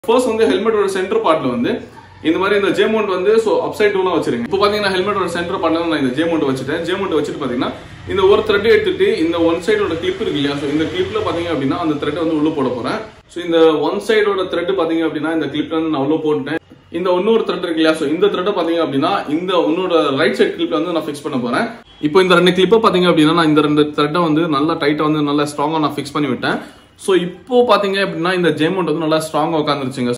first வந்து ஹெல்மெட்டோட centre பார்ட்ல வந்து இந்த மாதிரி இந்த ஜே மவுண்ட் வந்து ஸோ அப்சைட் டூலாம் வச்சிருங்க இப்போ பாத்தீங்கன்னா ஹெல்மெட்டோட சென்டர் பார்ட்ல நான் இந்த ஜே மவுண்ட் வச்சுட்டேன் ஜே மவுண்ட் வச்சுட்டு பாத்தீங்கன்னா இந்த ஒரு த்ரெட் எடுத்துட்டு இந்த ஒன் சைடோட கிளிப் இருக்கு இல்லையா ஸோ இந்த கிளிப்ல பாத்தீங்க அப்படின்னா அந்த த்ரெட் வந்து உள்ள போட போறேன் ஸோ இந்த ஒன் சைடோட த்ரெட் பாத்தீங்க அப்படின்னா இந்த கிளிப்ல வந்து நான் உள்ள போட்டுட்டேன் இந்த இன்னொரு த்ரெட் இருக்கு இல்லையா ஸோ இந்த த்ரெட்டை பாத்தீங்க அப்படின்னா இந்த உன்னோட ரைட் சைடு கிளிப்ல வந்து நான் ஃபிக்ஸ் பண்ண போறேன் இப்போ இந்த ரெண்டு கிளிப்பை பாத்தீங்க அப்படின்னா நான் இந்த ரெண்டு த்ரெட்டை வந்து நல்லா டைட்டா வந்து நல்லா ஸ்ட்ராங்கா நான் ஃபிக்ஸ் பண்ணி விட்டேன் ஸோ இப்போ பாத்தீங்க அப்படின்னா இந்த ஜேமௌண்ட் வந்து நல்லா ஸ்ட்ராங்கா உட்காந்துருச்சுங்க